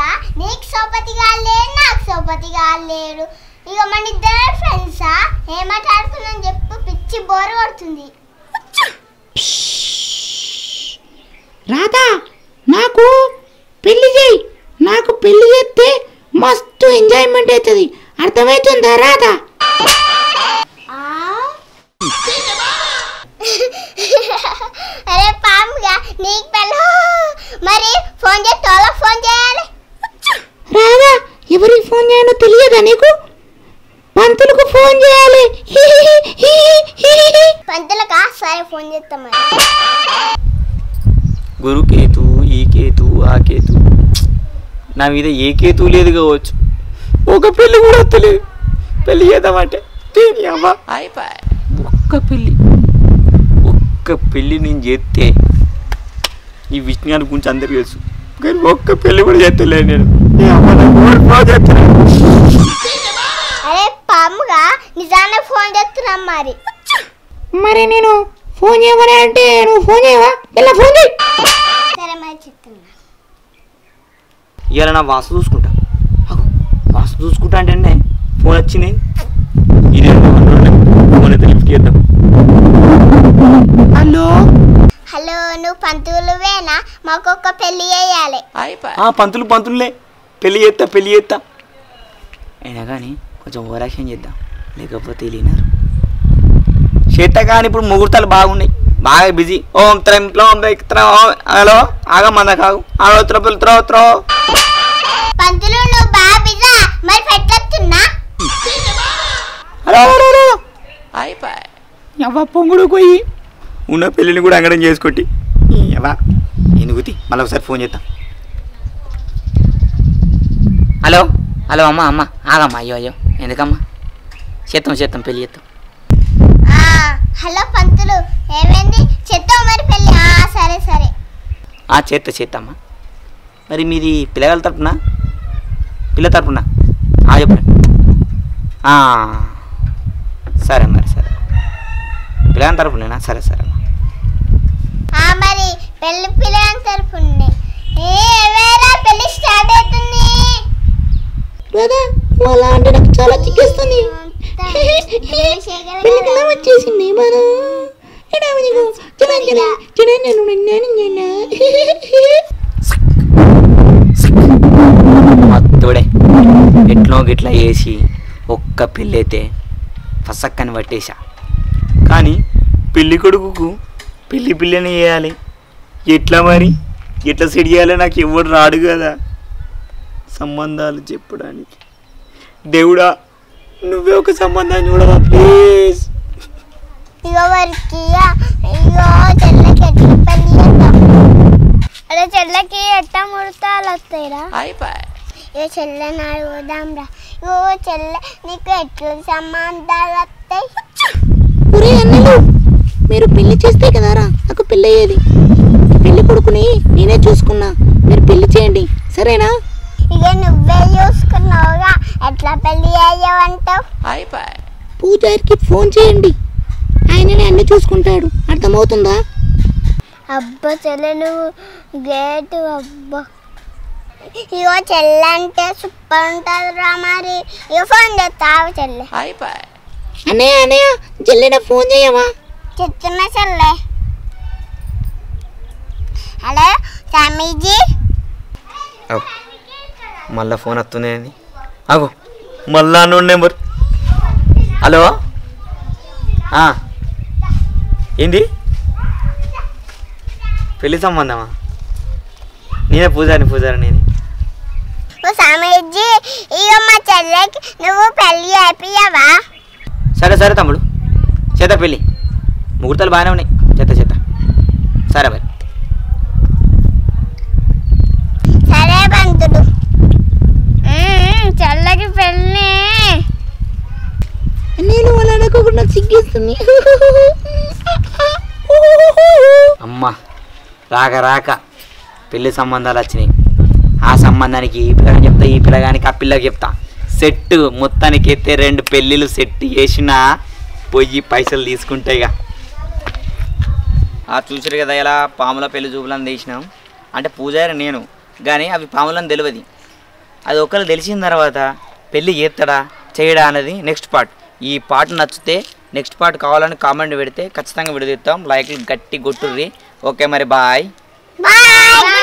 నీకు సోపతి లేడు నాకు సోపతి లేడు ఇక మన ఇద్దరు ఫ్రెండ్సా ఏం మాట్లాడుకున్నాం చెప్పు పిచ్చి బోర్ కొడుతుంది రాధా నాకు పెళ్లి చేయి నాకు పెళ్లి చేస్తే మస్తు ఎంజాయ్మెంట్ అవుతుంది అర్థమవుతుందా రాధా ఆ? అరే పాముగా నీకు పెళ్ళ మరి ఫోన్ చేసి తోలో ఫోన్ చేయాలి రాధా ఎవరికి ఫోన్ చేయాలో తెలియదా నీకు పంతులకు ఫోన్ చేయాలి హి హి హి హి హి హి. పంతులకా సరే ఫోన్ చేస్తాం మరి గురుకేతు ఈ కేతు ఆ కేతు నా మీద ఏ కేతు లేదు కావచ్చు ఒక పెళ్ళి కూడా వస్తలేదు పెళ్ళి చేద్దామంటే దేని అమ్మ ఒక్క పెళ్ళి ఒక్క పెళ్ళి నేను చేస్తే ఈ విజ్ఞానం గురించి అందరికీ తెలుసు కానీ ఒక్క పెళ్ళి కూడా చేస్తలేదు నేను ఏ అమ్మ నాకు ఓడిపో చేస్తున్నాను. అరే పాముగా నిజానే ఫోన్ చేస్తున్నాం మరి మరి నేను ఫోన్ చేయమని అంటే నువ్వు ఫోన్ చేయవా ఇలా ఫోన్ చేయి సరే మరి చెప్తున్నా ఇవాళ నా వాసు చూసుకుంటా అగో, వాసు చూసుకుంటా అంటే ఫోన్ వచ్చింది ఇదే ఫోన్ అయితే లిఫ్ట్ చేద్దాం హలో హలో నువ్వు పంతులువేనా మాకు ఒక పెళ్లి చేయాలి ఆ పంతులు పంతులులే పెళ్ళి చేస్తా పెళ్ళి చేస్తా అయినా కానీ కొంచెం ఓరాక్షన్ చేద్దాం లేకపోతే తెలియనారు చేత కానీ ఇప్పుడు ముహూర్తాలు బాగున్నాయి బాగా బిజీ ఓం త్రం త్రోం త్రం, త్రం ఓం. హలో ఆగమ్మంద కాగు హలో త్రపుల్ త్రో త్రో పంతులు నువ్వు బాగా బిజా మరి పెట్టొస్తున్నా హలో హలో హలో ఎవ పొంగుడు పోయి ఉన్న పెళ్ళిని కూడా అంగడం చేసుకొట్టి ఎవ ఎందుకు తీ? మళ్ళీ ఒకసారి ఫోన్ చేద్దాం హలో హలో అమ్మ అమ్మ ఆగమ్మా అయ్యో అయ్యో ఎందుకమ్మా చేద్దాం చేద్దాం పెళ్ళి చేద్దాం ఆ, హలో పంతులు ఏమైంది చెత్తావు మరి పెళ్లి ఆ, సరే సరే ఆ చేత్త చేత్తమ్మా మరి మీది పిల్లగాల తరపున పిల్ల తరపున ఆ చెప్పండి ఆ, సరే మరి సరే పిల్లగాల తరపునేనా సరే సరే అమ్మా ఆ మరి పెళ్లి పిల్లల తరపుండి ఏ వేరా పెళ్లి స్టార్ట్ అవుతుంది రాధా వాళ్ళ అంటే నాకు చాలా చిక్కేస్తుంది పెళ్ళికల్లా వచ్చేసింది మనం ఎడామిదిగో చిరంజన చిరంజను నేను మత్తుడే ఎట్లో గిట్లా వేసి ఒక్క పెళ్ళైతే ఫసక్కని పట్టేశా కానీ పెళ్ళి కొడుకుకు పెళ్ళి పిల్లని చేయాలి ఎట్లా మరి ఎట్లా సెట్ చేయాలో నాకు ఎవడు రాడు కదా సంబంధాలు చెప్పడానికి దేవుడా నువ్వే ఒక సంబంధం చూడవా ప్లీజ్ ఇగో వరకు ఇగో చెల్లకి ఎట్లా పెళ్లి చేద్దాం అదే చెల్లకి ఎట్లా ముడతాలు వస్తాయిరా ఇగో చెల్లెని అడుగుదాంరా ఇగో చెల్లె నీకు ఎట్లా సంబంధాలు వస్తాయి ఒరే అన్నలు మీరు పెళ్లి చేస్తే కదారా నాకు పెళ్ళి అయ్యేది పెళ్లి కొడుకుని నేనే చూసుకున్నా మీరు పెళ్లి చేయండి సరేనా ఇక నువ్వే చూసుకున్నావుగా ఎట్లా పెళ్లి అయ్యావంటావు పూజారికి ఫోన్ చేయండి ఆయననే అన్ని చూసుకుంటాడు అర్థమవుతుందా అబ్బా చెల్లె నువ్వు గేట్ అబ్బా ఇగో చెల్లె అంటే సూపర్ ఉంటుంది రా మరి ఇగో ఫోన్ చేస్తావు చెల్లె అన్నయ్య అన్నయ్య జల్లిన ఫోన్ చేయవా చెప్తున్నా చెల్లె హలో స్వామీజీ మళ్ళా ఫోన్ వస్తుంది అని అగో మళ్ళా నోడు నెంబర్ హలో ఆ, ఏంది పెళ్లి సంబంధమా నేనే పూజారిని పూజారి నేనే ఓ స్వామీజీ ఇగో మా చెల్లెకి నువ్వు పెళ్లి అయిపోయావా సరే సరే తమ్ముడు చేత పెళ్ళి ముహూర్తాలు బాగానే ఉన్నాయి చేత చేత సరే మరి సరే బంతుడు చెల్లకి పెళ్ళి నేను వాళ్ళ అనుకోకుండా సిగ్గేస్తుంది అమ్మ రాక రాక పెళ్లి సంబంధాలు వచ్చినాయి ఆ సంబంధానికి ఈ పిల్లగాని చెప్తా ఈ పిల్లగానికి ఆ పిల్లకి చెప్తా సెట్ మొత్తానికి ఎత్తే రెండు పెళ్ళిళ్ళు సెట్ చేసినా పోయి పైసలు తీసుకుంటాయి ఇక ఆ చూసారు కదా ఇలా పాముల పెళ్లి చూపులను తీసినాం అంటే పూజారి నేను కానీ అవి పాములని తెలియదు అది ఒకరు తెలిసిన తర్వాత పెళ్ళి చేస్తాడా చేయడా అనేది నెక్స్ట్ పార్ట్ ఈ పార్ట్ నచ్చితే నెక్స్ట్ పార్ట్ కావాలని కామెంట్ పెడితే ఖచ్చితంగా విడదీస్తాం లైక్లు గట్టి కొట్టుర్రి ఓకే మరి బాయ్ బాయ్